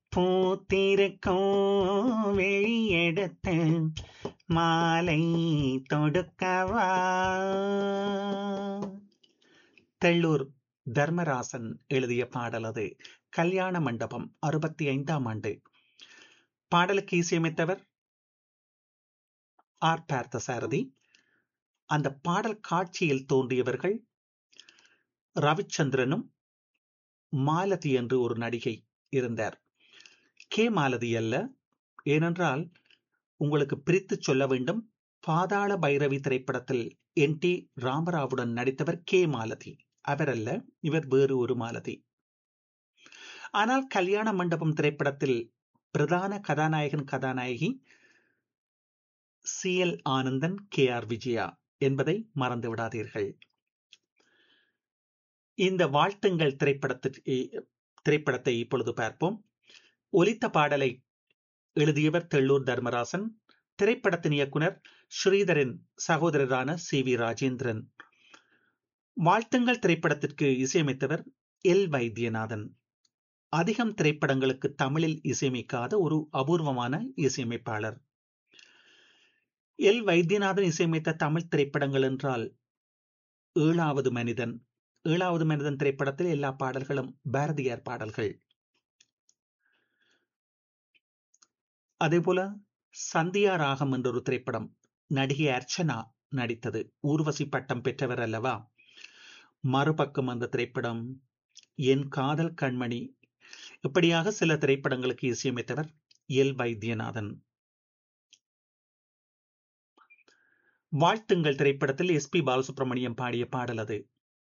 பூத்திருக்கும் வெளியெடுத்து மாலை தொடுக்கவா தெள்ளூர் தர்மராசன் எழுதிய பாடல் அது கல்யாண மண்டபம் அறுபத்தி ஐந்தாம் ஆண்டு பாடலுக்கு இசையமைத்தவர் ஆர் பார்த்தசாரதி அந்த பாடல் காட்சியில் தோன்றியவர்கள் ரவிச்சந்திரனும் மாலதி என்று ஒரு நடிகை இருந்தார் கே மாலதி அல்ல ஏனென்றால் உங்களுக்கு பிரித்து சொல்ல வேண்டும் பாதாள பைரவி திரைப்படத்தில் என் டி ராமராவுடன் நடித்தவர் கே மாலதி அவர் அல்ல இவர் வேறு ஒரு மாலதி ஆனால் கல்யாண மண்டபம் திரைப்படத்தில் பிரதான கதாநாயகன் கதாநாயகி C L Anandan K R Vijaya என்பதை மறந்து விடாதீர்கள் இந்த வாழ்த்துங்கள் திரைப்படத்திற்கு திரைப்படத்தை இப்பொழுது பார்ப்போம் ஒலித்த பாடலை எழுதியவர் தெள்ளூர் தர்மராசன் திரைப்படத்தின் இயக்குனர் ஸ்ரீதரின் சகோதரரான சி வி ராஜேந்திரன் வாழ்த்துங்கள் திரைப்படத்திற்கு இசையமைத்தவர் எல் வைத்தியநாதன் அதிகம் திரைப்படங்களுக்கு தமிழில் இசையமைக்காத ஒரு அபூர்வமான இசையமைப்பாளர் எல் வைத்தியநாதன் இசையமைத்த தமிழ் திரைப்படங்கள் என்றால் ஏழாவது மனிதன் ஏழாவது மனிதன் திரைப்படத்தில் எல்லா பாடல்களும் பாரதியார் பாடல்கள் அதே போல சந்தியா ராகம் என்ற ஒரு திரைப்படம் நடிகை அர்ச்சனா நடித்தது ஊர்வசி பட்டம் பெற்றவர் அல்லவா மறுபக்கம் அந்த திரைப்படம் என் காதல் கண்மணி இப்படியாக சில திரைப்படங்களுக்கு இசையமைத்தவர் எல் வைத்தியநாதன் வாழ்த்துங்கள் திரைப்படத்தில் எஸ் பி பாலசுப்ரமணியம் பாடிய பாடல் அது